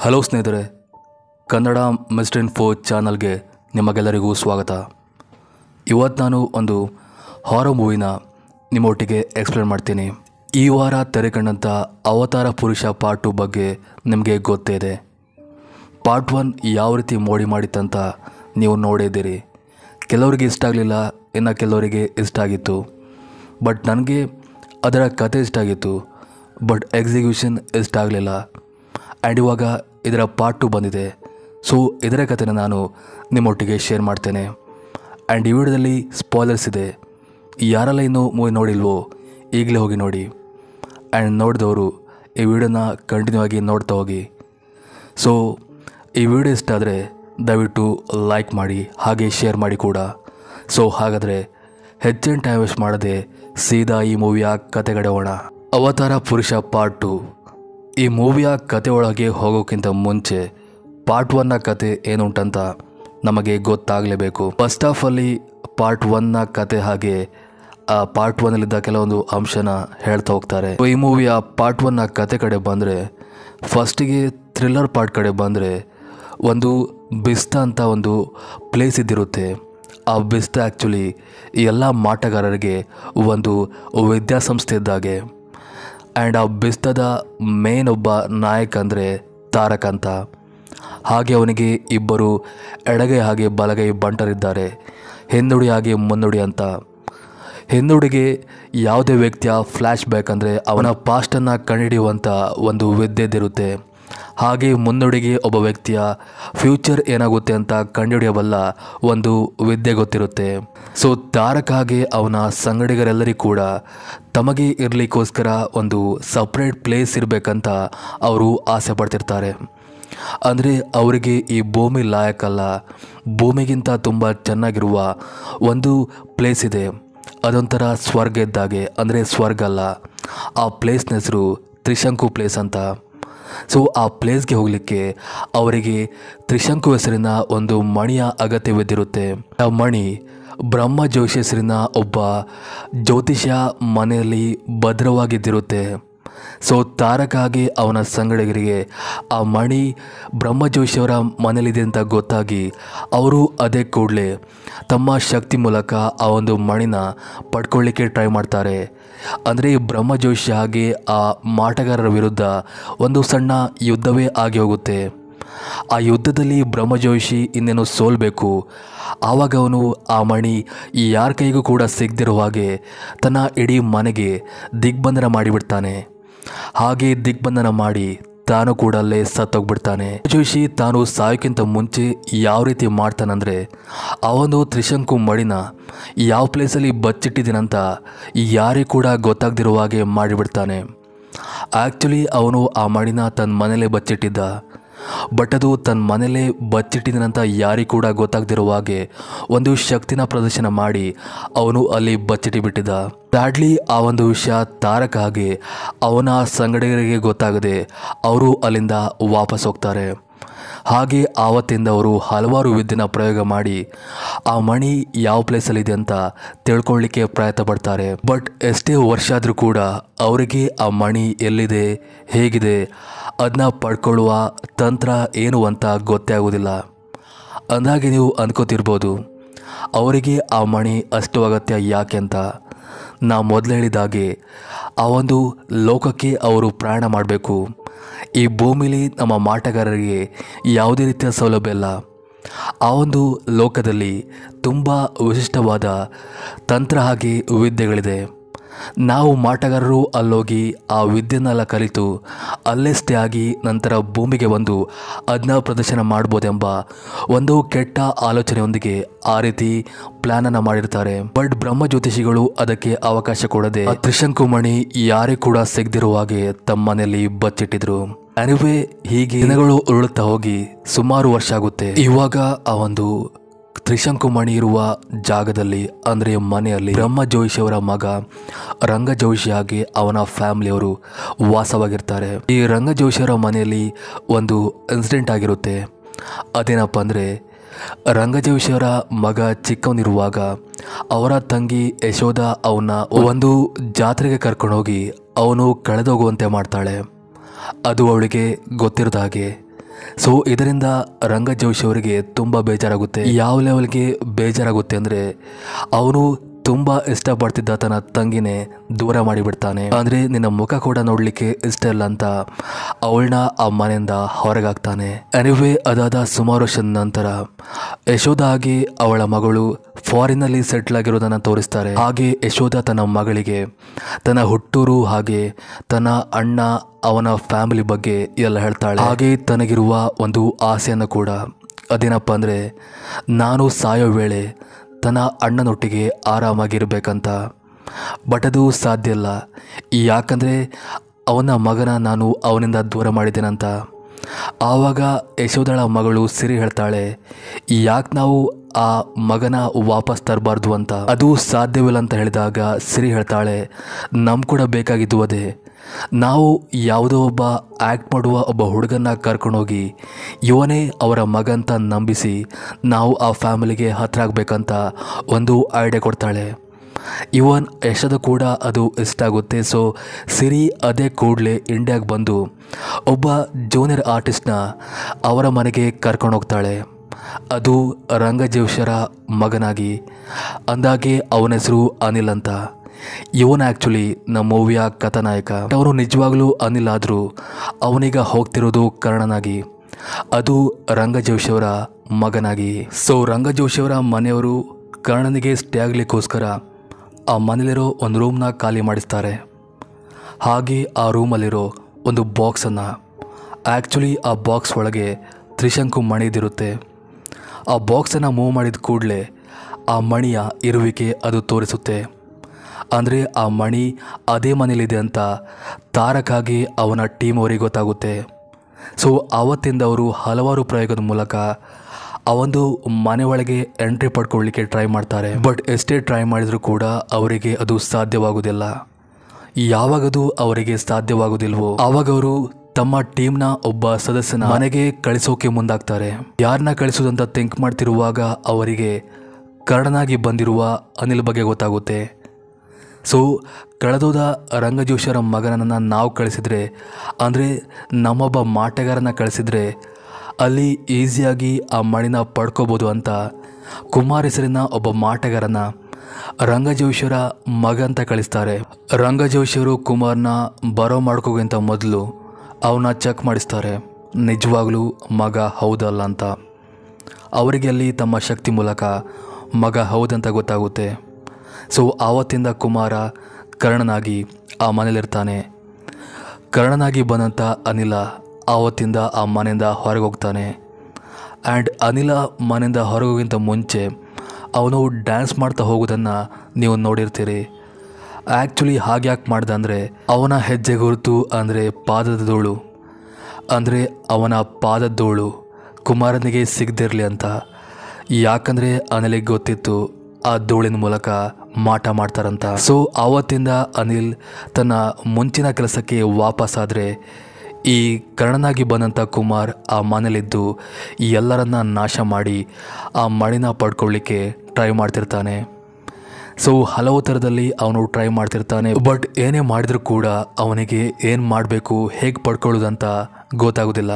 hello ಸ್ನೇಹಿತರೆ Kannada mister info ಚಾನಲ್ಗೆ ನಿಮಗೆಲ್ಲರಿಗೂ ಸ್ವಾಗತ ಇವತ್ತು ನಾನು ಒಂದು ಹಾರರ್ ಮೂವಿನ ನಿಮ್ಮೊಟ್ಟಿಗೆ ಎಕ್ಸ್ಪ್ಲೇನ್ ಮಾಡ್ತೀನಿ ಈ ವಾರ ತೆರೆ ಕಂಡಂಥ ಅವತಾರ ಪುರುಷ ಪಾರ್ಟ್ ಟು ಬಗ್ಗೆ ನಿಮಗೆ ಗೊತ್ತೇ ಇದೆ ಪಾರ್ಟ್ ಒನ್ ಯಾವ ರೀತಿ ಮೋಡಿ ಮಾಡಿತ್ತಂತ ನೀವು ನೋಡಿದ್ದೀರಿ ಕೆಲವರಿಗೆ ಇಷ್ಟ ಆಗಲಿಲ್ಲ ಇನ್ನು ಕೆಲವರಿಗೆ ಇಷ್ಟ ಆಗಿತ್ತು ಬಟ್ ನನಗೆ ಅದರ ಕತೆ ಇಷ್ಟ ಆಗಿತ್ತು ಬಟ್ ಎಕ್ಸಿಕ್ಯೂಷನ್ ಇಷ್ಟ ಆಗಲಿಲ್ಲ ಆ್ಯಂಡ್ ಇವಾಗ ಇದರ ಪಾರ್ಟ್ ಟು ಬಂದಿದೆ ಸೊ ಇದರ ಕಥೆನ ನಾನು ನಿಮ್ಮೊಟ್ಟಿಗೆ ಶೇರ್ ಮಾಡ್ತೇನೆ ಆ್ಯಂಡ್ ಈ ವಿಡಿಯೋದಲ್ಲಿ ಸ್ಪಾಯ್ಲರ್ಸ್ ಇದೆ ಯಾರೆಲ್ಲ ಇನ್ನೂ ಮೂವಿ ನೋಡಿಲ್ವೋ ಈಗಲೇ ಹೋಗಿ ನೋಡಿ ಆ್ಯಂಡ್ ನೋಡಿದವರು ಈ ವಿಡಿಯೋನ ಕಂಟಿನ್ಯೂ ಆಗಿ ನೋಡ್ತಾ ಹೋಗಿ ಸೊ ಈ ವಿಡಿಯೋ ಇಷ್ಟ ಆದರೆ ದಯವಿಟ್ಟು ಲೈಕ್ ಮಾಡಿ ಹಾಗೆ ಶೇರ್ ಮಾಡಿ ಕೂಡ ಸೊ ಹಾಗಾದರೆ ಹೆಚ್ಚಿನ ಟೈಮ್ ವೇಸ್ಟ್ ಮಾಡದೆ ಸೀದಾ ಈ ಮೂವಿಯ ಕತೆಗಡೆ ಹೋಗೋಣ ಅವತಾರ ಪುರುಷ ಪಾರ್ಟ್ ಟು ಈ ಮೂವಿಯ ಕತೆ ಒಳಗೆ ಹೋಗೋಕ್ಕಿಂತ ಮುಂಚೆ ಪಾರ್ಟ್ ಒನ್ನ ಕತೆ ಏನುಂಟಂತ ನಮಗೆ ಗೊತ್ತಾಗಲೇಬೇಕು ಫಸ್ಟ್ ಆಫ್ ಅಲ್ಲಿ ಪಾರ್ಟ್ ಒನ್ನ ಕತೆ ಹಾಗೆ ಆ ಪಾರ್ಟ್ ಒನ್ನಲ್ಲಿದ್ದ ಕೆಲವೊಂದು ಅಂಶನ ಹೇಳ್ತಾ ಹೋಗ್ತಾರೆ ಈ ಮೂವಿಯ ಪಾರ್ಟ್ ಒನ್ನ ಕತೆ ಕಡೆ ಬಂದರೆ ಫಸ್ಟಿಗೆ ಥ್ರಿಲ್ಲರ್ ಪಾರ್ಟ್ ಕಡೆ ಬಂದರೆ ಒಂದು ಬಿಸ್ತಾ ಅಂತ ಒಂದು ಪ್ಲೇಸ್ ಇದ್ದಿರುತ್ತೆ ಆ ಬಿಸ್ತಾ ಆ್ಯಕ್ಚುಲಿ ಈ ಎಲ್ಲ ಮಾಟಗಾರರಿಗೆ ಒಂದು ವಿದ್ಯಾಸಂಸ್ಥೆ ಇದ್ದಾಗೆ ಆ್ಯಂಡ್ ಆ ಬಿಸ್ತದ ಮೇನ್ ಒಬ್ಬ ನಾಯಕ ಅಂದರೆ ತಾರಕ್ ಅಂತ ಹಾಗೆ ಅವನಿಗೆ ಇಬ್ಬರು ಎಡಗೈ ಹಾಗೆ ಬಲಗೈ ಬಂಟರಿದ್ದಾರೆ ಹಿಂದುಡಿ ಹಾಗೆ ಮುನ್ನುಡಿ ಅಂತ ಹಿಂದುಡಿಗೆ ಯಾವುದೇ ವ್ಯಕ್ತಿಯ ಫ್ಲ್ಯಾಶ್ ಬ್ಯಾಕ್ ಅಂದರೆ ಅವನ ಪಾಸ್ಟನ್ನು ಕಂಡುಹಿಡಿಯುವಂಥ ಒಂದು ವಿದ್ಯೆದಿರುತ್ತೆ ಹಾಗೆ ಮುನ್ನುಡಿಗೆ ಒಬ್ಬ ವ್ಯಕ್ತಿಯ ಫ್ಯೂಚರ್ ಏನಾಗುತ್ತೆ ಅಂತ ಕಂಡುಹಿಡಿಯಬಲ್ಲ ಒಂದು ವಿದ್ಯೆ ಗೊತ್ತಿರುತ್ತೆ ಸೊ ತಾರಕ್ ಹಾಗೆ ಅವನ ಸಂಗಡಿಗರೆಲ್ಲರಿಗೂ ಕೂಡ ತಮಗೆ ಇರಲಿಕ್ಕೋಸ್ಕರ ಒಂದು ಸಪ್ರೇಟ್ ಪ್ಲೇಸ್ ಇರಬೇಕಂತ ಅವರು ಆಸೆ ಪಡ್ತಿರ್ತಾರೆ ಅಂದರೆ ಅವರಿಗೆ ಈ ಭೂಮಿ ಲಾಯಕಲ್ಲ ಭೂಮಿಗಿಂತ ತುಂಬ ಚೆನ್ನಾಗಿರುವ ಒಂದು ಪ್ಲೇಸ್ ಇದೆ ಅದೊಂಥರ ಸ್ವರ್ಗ ಇದ್ದಾಗೆ ಅಂದರೆ ಸ್ವರ್ಗ ಅಲ್ಲ ಆ ಪ್ಲೇಸ್ನ ಹೆಸರು ತ್ರಿಶಂಕು ಪ್ಲೇಸ್ ಅಂತ ಸೊ ಆ ಪ್ಲೇಸ್ಗೆ ಹೋಗಲಿಕ್ಕೆ ಅವರಿಗೆ ತ್ರಿಶಂಕು ಹೆಸರಿನ ಒಂದು ಮಣಿಯ ಅಗತ್ಯವಿದ್ದಿರುತ್ತೆ ಆ ಮಣಿ ಬ್ರಹ್ಮ ಜೋಶಿ ಹೆಸರಿನ ಒಬ್ಬ ಜ್ಯೋತಿಷ್ಯ ಮನೆಯಲ್ಲಿ ಭದ್ರವಾಗಿದ್ದಿರುತ್ತೆ ಸೊ ತಾರಕಾಗಿ ಅವನ ಸಂಗಡಿಗರಿಗೆ ಆ ಮಣಿ ಬ್ರಹ್ಮಜೋಶಿಯವರ ಮನೇಲಿದೆ ಅಂತ ಗೊತ್ತಾಗಿ ಅವರು ಅದೇ ಕೂಡಲೇ ತಮ್ಮ ಶಕ್ತಿ ಮೂಲಕ ಆ ಒಂದು ಮಣಿನ ಪಡ್ಕೊಳ್ಳಿಕ್ಕೆ ಟ್ರೈ ಮಾಡ್ತಾರೆ ಅಂದರೆ ಬ್ರಹ್ಮಜೋಶಿ ಹಾಗೆ ಆ ಮಾಟಗಾರರ ವಿರುದ್ಧ ಒಂದು ಸಣ್ಣ ಯುದ್ಧವೇ ಆಗಿ ಹೋಗುತ್ತೆ ಆ ಯುದ್ಧದಲ್ಲಿ ಬ್ರಹ್ಮಜೋಶಿ ಇನ್ನೇನು ಸೋಲ್ಬೇಕು ಆವಾಗ ಅವನು ಆ ಮಣಿ ಯಾರ ಕೈಗೂ ಕೂಡ ಸಿಗದಿರೋ ಹಾಗೆ ತನ್ನ ಇಡೀ ಮನೆಗೆ ದಿಗ್ಬಂಧನ ಮಾಡಿಬಿಡ್ತಾನೆ ಹಾಗೆ ದಿಗ್ಬಂಧನ ಮಾಡಿ ತಾನು ಕೂಡ ಅಲ್ಲೇ ಸತ್ತೋಗ್ಬಿಡ್ತಾನೆ ಜೋಶಿ ತಾನು ಸಾಯೋಕ್ಕಿಂತ ಮುಂಚೆ ಯಾವ ರೀತಿ ಮಾಡ್ತಾನಂದ್ರೆ ಆ ಒಂದು ತ್ರಿಶಂಕು ಮಡಿನ ಯಾವ ಪ್ಲೇಸಲ್ಲಿ ಬಚ್ಚಿಟ್ಟಿದ್ದೀನಂತ ಯಾರಿಗೂ ಕೂಡ ಗೊತ್ತಾಗದಿರೋ ಹಾಗೆ ಮಾಡಿಬಿಡ್ತಾನೆ ಆ್ಯಕ್ಚುಲಿ ಅವನು ಆ ಮಡಿನ ತನ್ನ ಮನೇಲೇ ಬಚ್ಚಿಟ್ಟಿದ್ದ ಬಟ್ ಅದು ತನ್ನ ಮನೇಲೇ ಬಚ್ಚಿಟ್ಟಿದನಂತ ಯಾರಿಗೂ ಕೂಡ ಗೊತ್ತಾಗದಿರೋ ಹಾಗೆ ಒಂದು ಶಕ್ತಿನ ಪ್ರದರ್ಶನ ಮಾಡಿ ಅವನು ಅಲ್ಲಿ ಬಚ್ಚಿಟ್ಟು ಬಿಟ್ಟಿದ್ದ ಸ್ಯಾಡ್ಲಿ ಆ ಒಂದು ವಿಷಯ ತಾರಕ ಹಾಗೆ ಅವನ ಸಂಗಡಿಗರಿಗೆ ಗೊತ್ತಾಗದೆ ಅವರು ಅಲ್ಲಿಂದ ವಾಪಸ್ ಹೋಗ್ತಾರೆ ಹಾಗೆ ಆವತ್ತಿಂದ ಅವರು ಹಲವಾರು ವಿದ್ಯೆನ ಪ್ರಯೋಗ ಮಾಡಿ ಆ ಮಣಿ ಯಾವ ಪ್ಲೇಸಲ್ಲಿದೆ ಅಂತ ತಿಳ್ಕೊಳ್ಳಿಕ್ಕೆ ಪ್ರಯತ್ನ ಪಡ್ತಾರೆ ಬಟ್ ಎಷ್ಟೇ ವರ್ಷ ಆದರೂ ಕೂಡ ಅವರಿಗೆ ಆ ಮಣಿ ಎಲ್ಲಿದೆ ಹೇಗಿದೆ ಅದನ್ನ ಪಡ್ಕೊಳ್ಳುವ ತಂತ್ರ ಏನು ಅಂತ ಗೊತ್ತೇ ಆಗೋದಿಲ್ಲ ಅಂದಾಗೆ ನೀವು ಅಂದ್ಕೋತಿರ್ಬೋದು ಅವರಿಗೆ ಆ ಮಣಿ ಅಷ್ಟು ಅಗತ್ಯ ಯಾಕೆ ಅಂತ ನಾ ಮೊದಲು ಹೇಳಿದಾಗೆ ಆ ಒಂದು ಲೋಕಕ್ಕೆ ಅವರು ಪ್ರಯಾಣ ಮಾಡಬೇಕು ಈ ಭೂಮಿಲಿ ನಮ್ಮ ಮಾಟಗಾರರಿಗೆ ಯಾವುದೇ ರೀತಿಯ ಸೌಲಭ್ಯ ಇಲ್ಲ ಆ ಒಂದು ಲೋಕದಲ್ಲಿ ತುಂಬ ವಿಶಿಷ್ಟವಾದ ತಂತ್ರ ಹಾಗೆ ವಿದ್ಯೆಗಳಿದೆ ನಾವು ಮಾಟಗಾರರು ಅಲ್ಲೋಗಿ ಆ ವಿದ್ಯೆನೆಲ್ಲ ಕಲಿತು ಅಲ್ಲೇ ಸ್ಟೇ ಆಗಿ ನಂತರ ಭೂಮಿಗೆ ಬಂದು ಅದನ್ನ ಪ್ರದರ್ಶನ ಮಾಡ್ಬೋದೆಂಬ ಒಂದು ಕೆಟ್ಟ ಆಲೋಚನೆಯೊಂದಿಗೆ ಆ ರೀತಿ ಪ್ಲಾನನ್ನು ಮಾಡಿರ್ತಾರೆ ಬಟ್ ಬ್ರಹ್ಮ ಜ್ಯೋತಿಷಿಗಳು ಅದಕ್ಕೆ ಅವಕಾಶ ಕೊಡದೆ ಆ ತ್ರಿಶಂಕುಮಣಿ ಯಾರೇ ಕೂಡ ಸಿಗದಿರುವ ಹಾಗೆ ತಮ್ಮ ಮನೆಯಲ್ಲಿ ಬಚ್ಚಿಟ್ಟಿದ್ರು ಅನಿವೇ ಹೀಗೆ ದಿನಗಳು ಉರುಳುತ್ತಾ ಹೋಗಿ ಸುಮಾರು ವರ್ಷ ಆಗುತ್ತೆ ಇವಾಗ ಆ ಒಂದು ತ್ರಿಶಂಕುಮಣಿ ಇರುವ ಜಾಗದಲ್ಲಿ ಅಂದರೆ ಮನೆಯಲ್ಲಿ ಬ್ರಹ್ಮ ಜೋಶಿ ಅವರ ಮಗ ರಂಗ ಜೋಶಿ ಹಾಗೆ ಅವನ ಫ್ಯಾಮಿಲಿಯವರು ವಾಸವಾಗಿರ್ತಾರೆ ಈ ರಂಗ ಜೋಶಿಯವರ ಮನೆಯಲ್ಲಿ ಒಂದು ಇನ್ಸಿಡೆಂಟ್ ಆಗಿರುತ್ತೆ ಅದೇನಪ್ಪ ಅಂದರೆ ರಂಗಜೋಶಿಯವರ ಮಗ ಚಿಕ್ಕವನಿರುವಾಗ ಅವರ ತಂಗಿ ಯಶೋಧ ಅವನ್ನ ಒಂದು ಜಾತ್ರೆಗೆ ಕರ್ಕೊಂಡೋಗಿ ಅವನು ಕಳೆದೋಗುವಂತೆ ಮಾಡ್ತಾಳೆ ಅದು ಅವಳಿಗೆ ಗೊತ್ತಿರದ ಹಾಗೆ ಸೊ ಇದರಿಂದ ರಂಗ ಜೋಶಿ ಅವರಿಗೆ ತುಂಬ ಬೇಜಾರಾಗುತ್ತೆ ಯಾವ ಲೆವೆಲ್ಗೆ ಬೇಜಾರಾಗುತ್ತೆ ಅಂದರೆ ಅವನು ತುಂಬ ಇಷ್ಟಪಡ್ತಿದ್ದ ತನ್ನ ತಂಗಿನೇ ದೂರ ಮಾಡಿಬಿಡ್ತಾನೆ ಅಂದರೆ ನಿನ್ನ ಮುಖ ಕೂಡ ನೋಡಲಿಕ್ಕೆ ಇಷ್ಟ ಇಲ್ಲ ಅಂತ ಅವಳನ್ನ ಆ ಮನೆಯಿಂದ ಹೊರಗಾಗ್ತಾನೆ ಎನಿವೇ ಅದಾದ ಸುಮಾರು ವರ್ಷದ ನಂತರ ಯಶೋಧ ಆಗಿ ಅವಳ ಮಗಳು ಫಾರಿನ್ನಲ್ಲಿ ಸೆಟ್ಲ್ ಆಗಿರೋದನ್ನು ತೋರಿಸ್ತಾರೆ ಹಾಗೆ ಯಶೋಧ ತನ್ನ ಮಗಳಿಗೆ ತನ್ನ ಹುಟ್ಟೂರು ಹಾಗೆ ತನ್ನ ಅಣ್ಣ ಅವನ ಫ್ಯಾಮಿಲಿ ಬಗ್ಗೆ ಎಲ್ಲ ಹೇಳ್ತಾಳೆ ಹಾಗೆ ತನಗಿರುವ ಒಂದು ಆಸೆಯನ್ನು ಕೂಡ ಅದೇನಪ್ಪ ಅಂದರೆ ನಾನು ಸಾಯೋ ವೇಳೆ ತನ್ನ ಅಣ್ಣನೊಟ್ಟಿಗೆ ಆರಾಮಾಗಿರ್ಬೇಕಂತ ಬಟ್ ಅದು ಸಾಧ್ಯ ಇಲ್ಲ ಯಾಕಂದರೆ ಅವನ ಮಗನ ನಾನು ಅವನಿಂದ ದೂರ ಮಾಡಿದ್ದೇನಂತ ಆವಾಗ ಯಶೋದಳ ಮಗಳು ಸಿರಿ ಹೇಳ್ತಾಳೆ ಯಾಕೆ ನಾವು ಆ ಮಗನ ವಾಪಸ್ ತರಬಾರ್ದು ಅಂತ ಅದು ಸಾಧ್ಯವಿಲ್ಲ ಅಂತ ಹೇಳಿದಾಗ ಸಿರಿ ಹೇಳ್ತಾಳೆ ನಮ್ ಕೂಡ ಬೇಕಾಗಿದ್ದು ಅದೇ ನಾವು ಯಾವುದೋ ಒಬ್ಬ ಆ್ಯಕ್ಟ್ ಮಾಡುವ ಒಬ್ಬ ಹುಡುಗನ್ನ ಕರ್ಕೊಂಡೋಗಿ ಇವನೇ ಅವರ ಮಗ ಅಂತ ನಂಬಿಸಿ ನಾವು ಆ ಫ್ಯಾಮಿಲಿಗೆ ಹತ್ರ ಆಗಬೇಕಂತ ಒಂದು ಐಡಿಯಾ ಕೊಡ್ತಾಳೆ ಇವನ್ ಯಶದ ಕೂಡ ಅದು ಇಷ್ಟ ಆಗುತ್ತೆ ಸೊ ಸಿರಿ ಅದೇ ಕೂಡಲೇ ಇಂಡಿಯಾಗೆ ಬಂದು ಒಬ್ಬ ಜೂನಿಯರ್ ಆರ್ಟಿಸ್ಟ್ನ ಅವರ ಮನೆಗೆ ಕರ್ಕೊಂಡು ಹೋಗ್ತಾಳೆ ಅದು ರಂಗಜೇಶ್ವರ ಮಗನಾಗಿ ಅಂದಾಗೆ ಅವನ ಹೆಸರು ಅನಿಲ್ ಅಂತ ಇವನು ಆ್ಯಕ್ಚುಲಿ ನಮ್ಮ ಮೂವಿಯ ಕಥಾನಾಯಕ ಅವನು ನಿಜವಾಗ್ಲೂ ಅನಿಲ್ ಆದರೂ ಅವನೀಗ ಹೋಗ್ತಿರೋದು ಕರ್ಣನಾಗಿ ಅದು ರಂಗಜೋಶಿಯವರ ಮಗನಾಗಿ ಸೊ ರಂಗಜೋಶಿಯವರ ಮನೆಯವರು ಕರ್ಣನಿಗೆ ಸ್ಟೇ ಆಗಲಿಕ್ಕೋಸ್ಕರ ಆ ಮನೇಲಿರೋ ಒಂದು ರೂಮ್ನ ಖಾಲಿ ಮಾಡಿಸ್ತಾರೆ ಹಾಗೆ ಆ ರೂಮಲ್ಲಿರೋ ಒಂದು ಬಾಕ್ಸನ್ನು ಆ್ಯಕ್ಚುಲಿ ಆ ಬಾಕ್ಸ್ ಒಳಗೆ ತ್ರಿಶಂಕು ಮಣಿದಿರುತ್ತೆ ಆ ಬಾಕ್ಸನ್ನು ಮೂವ್ ಮಾಡಿದ ಕೂಡಲೇ ಆ ಮಣಿಯ ಇರುವಿಕೆ ಅದು ತೋರಿಸುತ್ತೆ ಅಂದರೆ ಆ ಮಣಿ ಅದೇ ಮನೇಲಿದೆ ಅಂತ ತಾರಕ್ಕಾಗಿ ಅವನ ಟೀಮ್ ಅವರಿಗೆ ಗೊತ್ತಾಗುತ್ತೆ ಸೊ ಆವತ್ತಿಂದ ಅವರು ಹಲವಾರು ಪ್ರಯೋಗದ ಮೂಲಕ ಆ ಒಂದು ಮನೆ ಒಳಗೆ ಎಂಟ್ರಿ ಪಡ್ಕೊಳ್ಳಿಕ್ಕೆ ಟ್ರೈ ಮಾಡ್ತಾರೆ ಬಟ್ ಎಷ್ಟೇ ಟ್ರೈ ಮಾಡಿದರೂ ಕೂಡ ಅವರಿಗೆ ಅದು ಸಾಧ್ಯವಾಗುವುದಿಲ್ಲ ಯಾವಾಗದು ಅವರಿಗೆ ಸಾಧ್ಯವಾಗುವುದಿಲ್ವೋ ಆವಾಗ ಅವರು ತಮ್ಮ ಟೀಮ್ನ ಒಬ್ಬ ಸದಸ್ಯನ ಮನೆಗೆ ಕಳಿಸೋಕೆ ಮುಂದಾಗ್ತಾರೆ ಯಾರನ್ನ ಕಳಿಸೋದಂತ ಥಿಂಕ್ ಮಾಡ್ತಿರುವಾಗ ಅವರಿಗೆ ಕರ್ಣನಾಗಿ ಬಂದಿರುವ ಅನಿಲ್ ಬಗ್ಗೆ ಗೊತ್ತಾಗುತ್ತೆ ಸೊ ಕಳೆದೋದ ರಂಗಜೋಶರ ಮಗನನ್ನು ನಾವು ಕಳಿಸಿದರೆ ಅಂದರೆ ನಮ್ಮೊಬ್ಬ ಮಾಟಗಾರನ ಕಳಿಸಿದರೆ ಅಲ್ಲಿ ಈಸಿಯಾಗಿ ಆ ಮಣಿನ ಪಡ್ಕೋಬೋದು ಅಂತ ಕುಮಾರ್ ಹೆಸರಿನ ಒಬ್ಬ ಮಾಟಗಾರನ ರಂಗಜೋಶರ ಮಗ ಅಂತ ಕಳಿಸ್ತಾರೆ ರಂಗಜೋಶಿಯವರು ಕುಮಾರ್ನ ಬರೋ ಮಾಡ್ಕೋಗಿಂತ ಮೊದಲು ಅವನ್ನ ಚೆಕ್ ಮಾಡಿಸ್ತಾರೆ ನಿಜವಾಗ್ಲೂ ಮಗ ಹೌದಲ್ಲ ಅಂತ ಅವರಿಗೆ ಅಲ್ಲಿ ತಮ್ಮ ಶಕ್ತಿ ಮೂಲಕ ಮಗ ಹೌದಂತ ಗೊತ್ತಾಗುತ್ತೆ ಸೊ ಆವತ್ತಿಂದ ಕುಮಾರ ಕರ್ಣನಾಗಿ ಆ ಮನೇಲಿರ್ತಾನೆ ಕರ್ಣನಾಗಿ ಬಂದಂಥ ಅನಿಲ ಆವತ್ತಿಂದ ಆ ಮನೆಯಿಂದ ಹೊರಗೆ ಹೋಗ್ತಾನೆ ಆ್ಯಂಡ್ ಅನಿಲ ಮನೆಯಿಂದ ಹೊರಗೋಗಿಂತ ಮುಂಚೆ ಅವನು ಡ್ಯಾನ್ಸ್ ಮಾಡ್ತಾ ಹೋಗೋದನ್ನು ನೀವು ನೋಡಿರ್ತೀರಿ ಆ್ಯಕ್ಚುಲಿ ಹಾಗೆ ಯಾಕೆ ಮಾಡ್ದೆ ಅಂದರೆ ಅವನ ಹೆಜ್ಜೆ ಗುರುತು ಅಂದರೆ ಪಾದದ ಧೂಳು ಅಂದರೆ ಅವನ ಪಾದದ ಧೂಳು ಕುಮಾರನಿಗೆ ಸಿಗದಿರಲಿ ಅಂತ ಯಾಕಂದರೆ ಅನಿಲಿಗೆ ಗೊತ್ತಿತ್ತು ಆ ಧೂಳಿನ ಮೂಲಕ ಮಾಟ ಮಾಡ್ತಾರಂತ ಸೊ ಆವತ್ತಿಂದ ಅನಿಲ್ ತನ್ನ ಮುಂಚಿನ ಕೆಲಸಕ್ಕೆ ವಾಪಸ್ಸಾದರೆ ಈ ಕರ್ಣನಾಗಿ ಬಂದಂಥ ಕುಮಾರ್ ಆ ಮನೇಲಿದ್ದು ಈ ಎಲ್ಲರನ್ನ ನಾಶ ಮಾಡಿ ಆ ಮಣಿನ ಪಡ್ಕೊಳ್ಳಿಕ್ಕೆ ಟ್ರೈ ಮಾಡ್ತಿರ್ತಾನೆ ಸೊ ಹಲವು ಥರದಲ್ಲಿ ಅವನು ಟ್ರೈ ಮಾಡ್ತಿರ್ತಾನೆ ಬಟ್ ಏನೇ ಮಾಡಿದ್ರೂ ಕೂಡ ಅವನಿಗೆ ಏನು ಮಾಡಬೇಕು ಹೇಗೆ ಪಡ್ಕೊಳ್ಳೋದಂತ ಗೊತ್ತಾಗೋದಿಲ್ಲ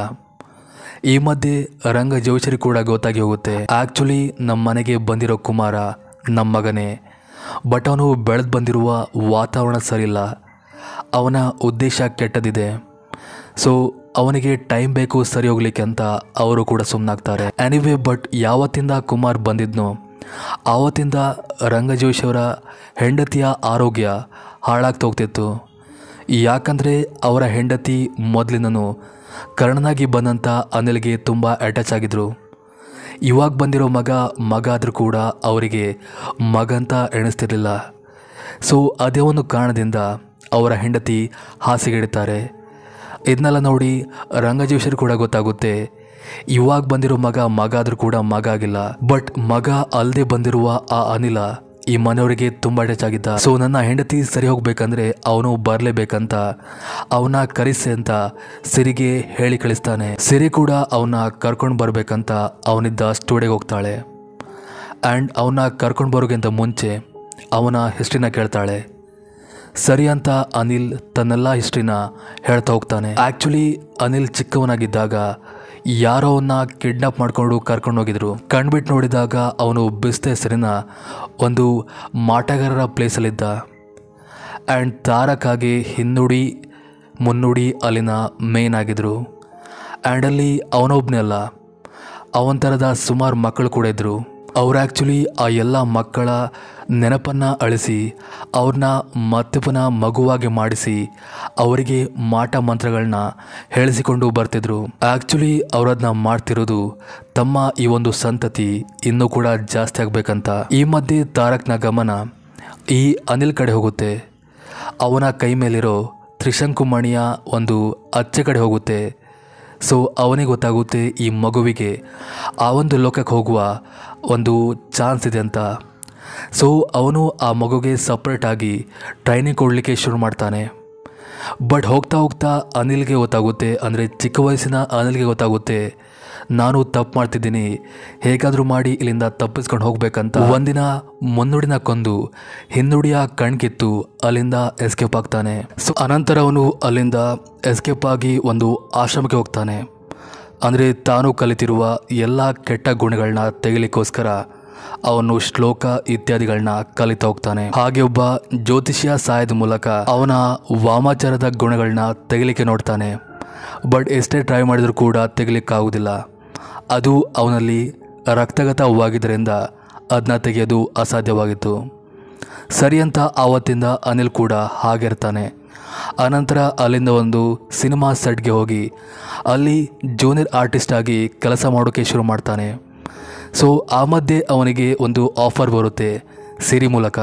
ಈ ಮಧ್ಯೆ ರಂಗ ಜೋಶರಿ ಕೂಡ ಗೊತ್ತಾಗಿ ಹೋಗುತ್ತೆ ಆ್ಯಕ್ಚುಲಿ ನಮ್ಮ ಮನೆಗೆ ಬಂದಿರೋ ಕುಮಾರ ನಮ್ಮ ಮಗನೇ ಬಟ್ ಅವನು ಬೆಳೆದು ಬಂದಿರುವ ವಾತಾವರಣ ಸರಿಯಿಲ್ಲ ಅವನ ಉದ್ದೇಶ ಕೆಟ್ಟದಿದೆ ಸೊ ಅವನಿಗೆ ಟೈಮ್ ಬೇಕು ಸರಿ ಹೋಗ್ಲಿಕ್ಕೆ ಅಂತ ಅವರು ಕೂಡ ಸುಮ್ಮನಾಗ್ತಾರೆ ಎನಿವೇ ಬಟ್ ಯಾವತ್ತಿಂದ ಕುಮಾರ್ ಬಂದಿದ್ನೋ ಆವತ್ತಿಂದ ರಂಗಜೋಶಿಯವರ ಹೆಂಡತಿಯ ಆರೋಗ್ಯ ಹಾಳಾಗ್ತಾ ಹೋಗ್ತಿತ್ತು ಯಾಕಂದರೆ ಅವರ ಹೆಂಡತಿ ಮೊದಲಿನೂ ಕರ್ಣನಾಗಿ ಬಂದಂಥ ಅನಿಲ್ಗೆ ತುಂಬ ಅಟ್ಯಾಚ್ ಆಗಿದ್ರು ಇವಾಗ ಬಂದಿರೋ ಮಗ ಮಗ ಆದರೂ ಕೂಡ ಅವರಿಗೆ ಮಗ ಅಂತ ಎಣಿಸ್ತಿರ್ಲಿಲ್ಲ ಸೊ ಅದೇ ಒಂದು ಕಾರಣದಿಂದ ಅವರ ಹೆಂಡತಿ ಹಾಸಿಗೆಡಿತಾರೆ ಇದನ್ನೆಲ್ಲ ನೋಡಿ ರಂಗಜೋಶರು ಕೂಡ ಗೊತ್ತಾಗುತ್ತೆ ಇವಾಗ ಬಂದಿರೋ ಮಗ ಮಗ ಆದರೂ ಕೂಡ ಮಗ ಆಗಿಲ್ಲ ಬಟ್ ಮಗ ಅಲ್ಲದೆ ಬಂದಿರುವ ಆ ಅನಿಲ ಈ ಮನೆಯವರಿಗೆ ತುಂಬ ಅಟ್ಯಾಚ್ ಆಗಿದ್ದ ಸೊ ನನ್ನ ಹೆಂಡತಿ ಸರಿ ಹೋಗ್ಬೇಕಂದ್ರೆ ಅವನು ಬರಲೇಬೇಕಂತ ಅವನ ಕರೆಸಿ ಅಂತ ಸಿರಿಗೆ ಹೇಳಿ ಕಳಿಸ್ತಾನೆ ಸಿರಿ ಕೂಡ ಅವನ್ನ ಕರ್ಕೊಂಡು ಬರಬೇಕಂತ ಅವನಿದ್ದ ಸ್ಟುಡಿಯೋಗೆ ಹೋಗ್ತಾಳೆ ಆ್ಯಂಡ್ ಅವನ್ನ ಕರ್ಕೊಂಡು ಬರೋಕ್ಕಿಂತ ಮುಂಚೆ ಅವನ ಹಿಸ್ಟ್ರಿನ ಕೇಳ್ತಾಳೆ ಸರಿ ಅಂತ ಅನಿಲ್ ತನ್ನೆಲ್ಲ ಹಿಸ್ಟ್ರಿನ ಹೇಳ್ತಾ ಹೋಗ್ತಾನೆ ಆ್ಯಕ್ಚುಲಿ ಅನಿಲ್ ಚಿಕ್ಕವನಾಗಿದ್ದಾಗ ಯಾರೋ ಅವನ್ನ ಕಿಡ್ನಾಪ್ ಮಾಡಿಕೊಂಡು ಕರ್ಕೊಂಡು ಹೋಗಿದ್ರು ಕಣ್ಬಿಟ್ಟು ನೋಡಿದಾಗ ಅವನು ಬಿಸ್ತ ಹೆಸರಿನ ಒಂದು ಮಾಟಗಾರರ ಪ್ಲೇಸಲ್ಲಿದ್ದ ಆ್ಯಂಡ್ ತಾರಕ್ಕಾಗಿ ಹಿನ್ನುಡಿ ಮುನ್ನುಡಿ ಅಲ್ಲಿನ ಮೇನ್ ಆಗಿದ್ರು ಆ್ಯಂಡ್ ಅಲ್ಲಿ ಅವನೊಬ್ಬನೇ ಅಲ್ಲ ಅವನ ಥರದ ಸುಮಾರು ಮಕ್ಕಳು ಕೂಡ ಇದ್ದರು ಅವ್ರು ಆ್ಯಕ್ಚುಲಿ ಆ ಎಲ್ಲ ಮಕ್ಕಳ ನೆನಪನ್ನು ಅಳಿಸಿ ಅವ್ರನ್ನ ಮತ್ತೆ ಪುನಃ ಮಗುವಾಗಿ ಮಾಡಿಸಿ ಅವರಿಗೆ ಮಾಟ ಮಂತ್ರಗಳನ್ನ ಹೇಳಿಸಿಕೊಂಡು ಬರ್ತಿದ್ರು ಆ್ಯಕ್ಚುಲಿ ಅವರದನ್ನ ಮಾಡ್ತಿರೋದು ತಮ್ಮ ಈ ಒಂದು ಸಂತತಿ ಇನ್ನೂ ಕೂಡ ಜಾಸ್ತಿ ಆಗಬೇಕಂತ ಈ ಮಧ್ಯೆ ತಾರಕ್ನ ಗಮನ ಈ ಅನಿಲ್ ಕಡೆ ಹೋಗುತ್ತೆ ಅವನ ಕೈ ಮೇಲಿರೋ ತ್ರಿಶಂಕುಮಣಿಯ ಒಂದು ಅಚ್ಚೆ ಕಡೆ ಹೋಗುತ್ತೆ ಸೊ ಅವನಿಗೆ ಗೊತ್ತಾಗುತ್ತೆ ಈ ಮಗುವಿಗೆ ಆ ಒಂದು ಲೋಕಕ್ಕೆ ಹೋಗುವ ಒಂದು ಚಾನ್ಸ್ ಇದೆ ಅಂತ ಸೊ ಅವನು ಆ ಮಗುಗೆ ಸಪ್ರೇಟಾಗಿ ಟ್ರೈನಿಂಗ್ ಕೊಡಲಿಕ್ಕೆ ಶುರು ಮಾಡ್ತಾನೆ ಬಟ್ ಹೋಗ್ತಾ ಹೋಗ್ತಾ ಅನಿಲ್ಗೆ ಗೊತ್ತಾಗುತ್ತೆ ಅಂದರೆ ಚಿಕ್ಕ ವಯಸ್ಸಿನ ಅನಿಲ್ಗೆ ಗೊತ್ತಾಗುತ್ತೆ ನಾನು ತಪ್ಪು ಮಾಡ್ತಿದ್ದೀನಿ ಹೇಗಾದರೂ ಮಾಡಿ ಇಲ್ಲಿಂದ ತಪ್ಪಿಸ್ಕೊಂಡು ಹೋಗ್ಬೇಕಂತ ಒಂದಿನ ಮುನ್ನುಡಿನ ಕೊಂದು ಹಿನ್ನುಡಿಯ ಕಣ್ಕಿತ್ತು ಅಲ್ಲಿಂದ ಎಸ್ಕೇಪ್ ಆಗ್ತಾನೆ ಸೊ ಅನಂತರ ಅವನು ಅಲ್ಲಿಂದ ಎಸ್ಕೇಪ್ ಆಗಿ ಒಂದು ಆಶ್ರಮಕ್ಕೆ ಹೋಗ್ತಾನೆ ಅಂದರೆ ತಾನು ಕಲಿತಿರುವ ಎಲ್ಲ ಕೆಟ್ಟ ಗುಣಗಳನ್ನ ತೆಗಿಲಿಕ್ಕೋಸ್ಕರ ಅವನು ಶ್ಲೋಕ ಇತ್ಯಾದಿಗಳನ್ನ ಕಲಿತಾ ಹೋಗ್ತಾನೆ ಹಾಗೆ ಒಬ್ಬ ಜ್ಯೋತಿಷ್ಯ ಸಹಾಯದ ಮೂಲಕ ಅವನ ವಾಮಾಚಾರದ ಗುಣಗಳನ್ನ ತೆಗಿಲಿಕ್ಕೆ ನೋಡ್ತಾನೆ ಬಟ್ ಎಷ್ಟೇ ಟ್ರೈ ಮಾಡಿದರೂ ಕೂಡ ತೆಗಿಲಿಕ್ಕಾಗೋದಿಲ್ಲ ಅದು ಅವನಲ್ಲಿ ರಕ್ತಗತವಾಗಿದ್ದರಿಂದ ಅದನ್ನ ತೆಗೆಯೋದು ಅಸಾಧ್ಯವಾಗಿತ್ತು ಸರಿ ಅಂತ ಆವತ್ತಿಂದ ಅನಿಲ್ ಕೂಡ ಹಾಗಿರ್ತಾನೆ ಆನಂತರ ಅಲ್ಲಿಂದ ಒಂದು ಸಿನಿಮಾ ಸೆಟ್ಗೆ ಹೋಗಿ ಅಲ್ಲಿ ಜೂನಿಯರ್ ಆರ್ಟಿಸ್ಟ್ ಆಗಿ ಕೆಲಸ ಮಾಡೋಕ್ಕೆ ಶುರು ಮಾಡ್ತಾನೆ ಸೊ ಆ ಮಧ್ಯೆ ಅವನಿಗೆ ಒಂದು ಆಫರ್ ಬರುತ್ತೆ ಸಿರಿ ಮೂಲಕ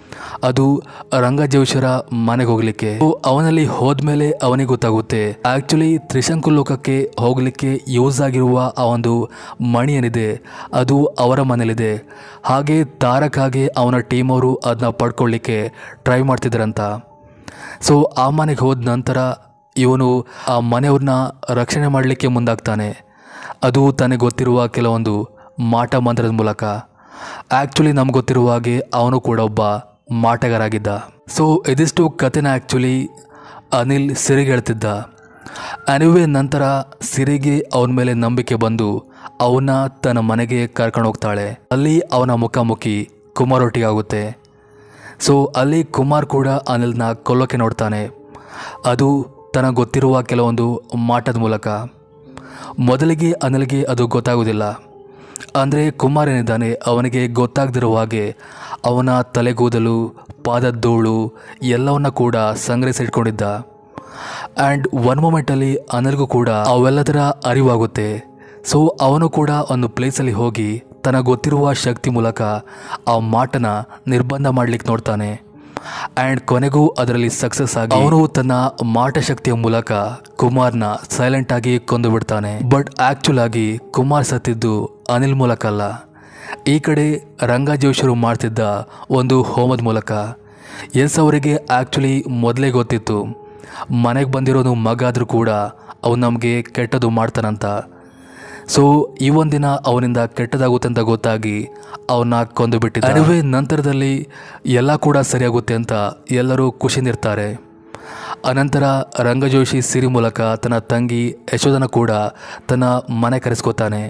ಅದು ರಂಗಜೇಶ್ವರ ಮನೆಗೆ ಹೋಗ್ಲಿಕ್ಕೆ ಸೊ ಅವನಲ್ಲಿ ಹೋದ್ಮೇಲೆ ಅವನಿಗೆ ಗೊತ್ತಾಗುತ್ತೆ ಆಕ್ಚುಲಿ ತ್ರಿಶಂಕು ಲೋಕಕ್ಕೆ ಹೋಗ್ಲಿಕ್ಕೆ ಯೂಸ್ ಆಗಿರುವ ಆ ಒಂದು ಮಣಿ ಏನಿದೆ ಅದು ಅವರ ಮನೇಲಿದೆ ಹಾಗೆ ತಾರಕ್ಕಾಗಿ ಅವನ ಟೀಮ್ ಅವರು ಅದನ್ನ ಪಡ್ಕೊಳ್ಳಿಕ್ಕೆ ಟ್ರೈ ಮಾಡ್ತಿದ್ರಂತ ಸೊ ಆ ಮನೆಗೆ ಹೋದ ನಂತರ ಇವನು ಆ ಮನೆಯವ್ರನ್ನ ರಕ್ಷಣೆ ಮಾಡಲಿಕ್ಕೆ ಮುಂದಾಗ್ತಾನೆ ಅದು ತನಗೆ ಗೊತ್ತಿರುವ ಕೆಲವೊಂದು ಮಾಟ ಮಂತ್ರದ ಮೂಲಕ ಆ್ಯಕ್ಚುಲಿ ನಮ್ಗೆ ಗೊತ್ತಿರುವ ಹಾಗೆ ಅವನು ಕೂಡ ಒಬ್ಬ ಮಾಟಗಾರಾಗಿದ್ದ ಸೊ ಇದಿಷ್ಟು ಕಥೆನ ಆ್ಯಕ್ಚುಲಿ ಅನಿಲ್ ಸಿರಿಗೆ ಹೇಳ್ತಿದ್ದ ಅನಿವೆ ನಂತರ ಸಿರಿಗೆ ಅವನ ಮೇಲೆ ನಂಬಿಕೆ ಬಂದು ಅವನ್ನ ತನ್ನ ಮನೆಗೆ ಕರ್ಕೊಂಡು ಹೋಗ್ತಾಳೆ ಅಲ್ಲಿ ಅವನ ಮುಖಾಮುಖಿ ಕುಮಾರೊಟ್ಟಿಗೆ ಆಗುತ್ತೆ ಸೊ ಅಲ್ಲಿ ಕುಮಾರ್ ಕೂಡ ಅನಿಲ್ನ ಕೊಲ್ಲೋಕೆ ನೋಡ್ತಾನೆ ಅದು ತನಗೆ ಗೊತ್ತಿರುವ ಕೆಲವೊಂದು ಮಾಟದ ಮೂಲಕ ಮೊದಲಿಗೆ ಅನಿಲ್ಗೆ ಅದು ಗೊತ್ತಾಗೋದಿಲ್ಲ ಅಂದರೆ ಕುಮಾರ್ ಏನಿದ್ದಾನೆ ಅವನಿಗೆ ಗೊತ್ತಾಗದಿರುವ ಹಾಗೆ ಅವನ ತಲೆಗೂದಲು ಪಾದದ್ದೂಳು ಎಲ್ಲವನ್ನ ಕೂಡ ಸಂಗ್ರಹಿಸಿಟ್ಕೊಂಡಿದ್ದ ಆ್ಯಂಡ್ ಒನ್ ಮೂಮೆಂಟಲ್ಲಿ ಅನಿಲ್ಗೂ ಕೂಡ ಅವೆಲ್ಲದರ ಅರಿವಾಗುತ್ತೆ ಸೊ ಅವನು ಕೂಡ ಒಂದು ಪ್ಲೇಸಲ್ಲಿ ಹೋಗಿ ತನಗೆ ಗೊತ್ತಿರುವ ಶಕ್ತಿ ಮೂಲಕ ಆ ಮಾಟನ ನಿರ್ಬಂಧ ಮಾಡ್ಲಿಕ್ಕೆ ನೋಡ್ತಾನೆ ಆ್ಯಂಡ್ ಕೊನೆಗೂ ಅದರಲ್ಲಿ ಸಕ್ಸಸ್ ಆಗಿ ಅವನು ತನ್ನ ಮಾಟ ಶಕ್ತಿಯ ಮೂಲಕ ಕುಮಾರ್ನ ಸೈಲೆಂಟ್ ಆಗಿ ಕೊಂದು ಬಿಡ್ತಾನೆ ಬಟ್ ಆಕ್ಚುಲ್ ಆಗಿ ಕುಮಾರ್ ಸತ್ತಿದ್ದು ಅನಿಲ್ ಮೂಲಕ ಅಲ್ಲ ಈ ಕಡೆ ರಂಗಜೋಶರು ಮಾಡ್ತಿದ್ದ ಒಂದು ಹೋಮದ ಮೂಲಕ ಎಸ್ ಅವರಿಗೆ ಆ್ಯಕ್ಚುಲಿ ಮೊದಲೇ ಗೊತ್ತಿತ್ತು ಮನೆಗೆ ಬಂದಿರೋನು ಮಗ ಆದರೂ ಕೂಡ ಅವನು ನಮಗೆ ಕೆಟ್ಟದು ಮಾಡ್ತಾನಂತ ಸೊ ಈ ಒಂದಿನ ಅವನಿಂದ ಕೆಟ್ಟದಾಗುತ್ತೆ ಅಂತ ಗೊತ್ತಾಗಿ ಅವನ್ನ ಕೊಂದು ಬಿಟ್ಟಿದ್ದ ಅರಿವೆ ನಂತರದಲ್ಲಿ ಎಲ್ಲ ಕೂಡ ಸರಿಯಾಗುತ್ತೆ ಅಂತ ಎಲ್ಲರೂ ಖುಷಿನಿರ್ತಾರೆ ಅನಂತರ ರಂಗಜೋಶಿ ಸಿರಿ ಮೂಲಕ ತನ್ನ ತಂಗಿ ಯಶೋಧನ ಕೂಡ ತನ್ನ ಮನೆ ಕರೆಸ್ಕೋತಾನೆ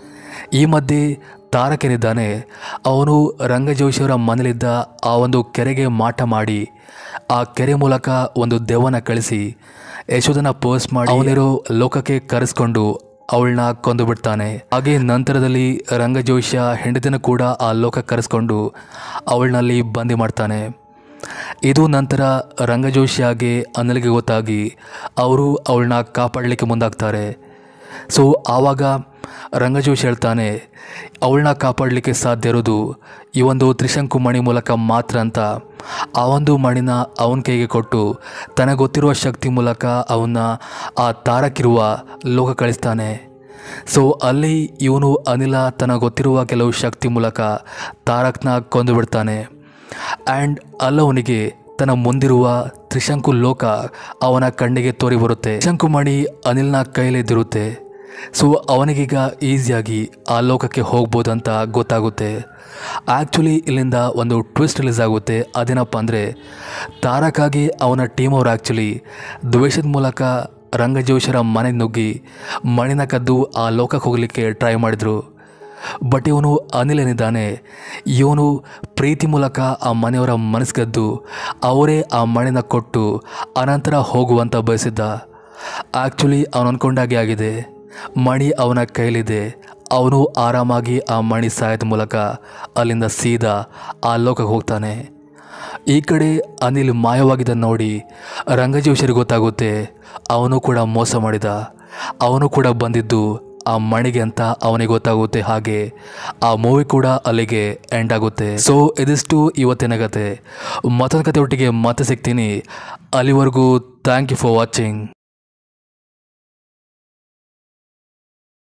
ಈ ಮಧ್ಯೆ ತಾರಕನಿದ್ದಾನೆ ಅವನು ರಂಗಜೋಶಿಯವರ ಮನೇಲಿದ್ದ ಆ ಒಂದು ಕೆರೆಗೆ ಮಾಟ ಮಾಡಿ ಆ ಕೆರೆ ಮೂಲಕ ಒಂದು ದೆವ್ವನ ಕಳಿಸಿ ಯಶೋಧನ ಪೋಸ್ಟ್ ಮಾಡಿ ಅವನಿರೋ ಲೋಕಕ್ಕೆ ಕರೆಸ್ಕೊಂಡು ಅವಳನ್ನ ಕೊಂದು ಬಿಡ್ತಾನೆ ಹಾಗೆ ನಂತರದಲ್ಲಿ ರಂಗಜೋಶ್ಯ ಹೆಂಡತಿನ ಕೂಡ ಆ ಲೋಕ ಕರೆಸ್ಕೊಂಡು ಅವಳನಲ್ಲಿ ಬಂದಿ ಮಾಡ್ತಾನೆ ಇದು ನಂತರ ರಂಗಜೋಶಿಯಾಗೆ ಅನಿಲ್ಗೆ ಗೊತ್ತಾಗಿ ಅವರು ಅವಳನ್ನ ಕಾಪಾಡಲಿಕ್ಕೆ ಮುಂದಾಗ್ತಾರೆ ಸೊ ಆವಾಗ ರಂಗಜೋಶಿ ಹೇಳ್ತಾನೆ ಅವಳನ್ನ ಕಾಪಾಡಲಿಕ್ಕೆ ಸಾಧ್ಯ ಇರೋದು ಈ ಒಂದು ತ್ರಿಶಂಕು ಮಣಿ ಮೂಲಕ ಮಾತ್ರ ಅಂತ ಆ ಒಂದು ಮಣಿನ ಅವನ ಕೈಗೆ ಕೊಟ್ಟು ತನಗೆ ಗೊತ್ತಿರುವ ಶಕ್ತಿ ಮೂಲಕ ಅವನ್ನ ಆ ತಾರಕ್ಕಿರುವ ಲೋಕ ಕಳಿಸ್ತಾನೆ ಸೊ ಅಲ್ಲಿ ಇವನು ಅನಿಲ ತನಗೆ ಗೊತ್ತಿರುವ ಕೆಲವು ಶಕ್ತಿ ಮೂಲಕ ತಾರಕ್ನ ಕೊಂದು ಬಿಡ್ತಾನೆ ಆ್ಯಂಡ್ ಅಲ್ಲವನಿಗೆ ತನ್ನ ಮುಂದಿರುವ ತ್ರಿಶಂಕು ಲೋಕ ಅವನ ಕಣ್ಣಿಗೆ ತೋರಿ ಬರುತ್ತೆ ತ್ರಿಶಂಕುಮಣಿ ಅನಿಲ್ನ ಕೈಲಿದ್ದಿರುತ್ತೆ ಸೊ ಅವನಿಗೀಗ ಈಸಿಯಾಗಿ ಆ ಲೋಕಕ್ಕೆ ಹೋಗ್ಬೋದು ಅಂತ ಗೊತ್ತಾಗುತ್ತೆ ಆ್ಯಕ್ಚುಲಿ ಇಲ್ಲಿಂದ ಒಂದು ಟ್ವಿಸ್ಟ್ ರಿಲೀಸ್ ಆಗುತ್ತೆ ಅದೇನಪ್ಪ ಅಂದರೆ ತಾರಕ್ಕಾಗಿ ಅವನ ಟೀಮ್ ಅವರು ಆ್ಯಕ್ಚುಲಿ ದ್ವೇಷದ ಮೂಲಕ ರಂಗಜೋಶರ ಮನೆಗೆ ನುಗ್ಗಿ ಮಣಿನ ಕದ್ದು ಆ ಲೋಕಕ್ಕೆ ಹೋಗಲಿಕ್ಕೆ ಟ್ರೈ ಮಾಡಿದರು ಬಟ್ ಇವನು ಅನಿಲ್ ಏನಿದ್ದಾನೆ ಇವನು ಪ್ರೀತಿ ಮೂಲಕ ಆ ಮನೆಯವರ ಮನಸ್ಸು ಗೆದ್ದು ಅವರೇ ಆ ಮಣಿನ ಕೊಟ್ಟು ಅನಂತರ ಹೋಗುವಂತ ಬಯಸಿದ್ದ ಆ್ಯಕ್ಚುಲಿ ಅವನು ಅಂದ್ಕೊಂಡಾಗೆ ಆಗಿದೆ ಮಣಿ ಅವನ ಕೈಲಿದೆ ಅವನು ಆರಾಮಾಗಿ ಆ ಮಣಿ ಸಹಾಯದ ಮೂಲಕ ಅಲ್ಲಿಂದ ಸೀದಾ ಆ ಲೋಕಕ್ಕೆ ಹೋಗ್ತಾನೆ ಈ ಕಡೆ ಅನಿಲ್ ಮಾಯವಾಗಿದ್ದ ನೋಡಿ ರಂಗಜೋಶರಿಗೆ ಗೊತ್ತಾಗುತ್ತೆ ಅವನು ಕೂಡ ಮೋಸ ಮಾಡಿದ ಅವನು ಕೂಡ ಬಂದಿದ್ದು ಆ ಮಣಿಗೆ ಅಂತ ಅವನಿಗೆ ಗೊತ್ತಾಗುತ್ತೆ ಹಾಗೆ ಆ ಮೂವಿ ಕೂಡ ಅಲ್ಲಿಗೆ ಎಂಡ್ ಆಗುತ್ತೆ ಸೊ ಇದಿಷ್ಟು ಇವತ್ತಿನ ಕತೆ ಮತ್ತೊಂದು ಕತೆ ಒಟ್ಟಿಗೆ ಮತ್ತೆ ಸಿಗ್ತೀನಿ ಅಲ್ಲಿವರೆಗೂ ಥ್ಯಾಂಕ್ ಯು ಫಾರ್ ವಾಚಿಂಗ್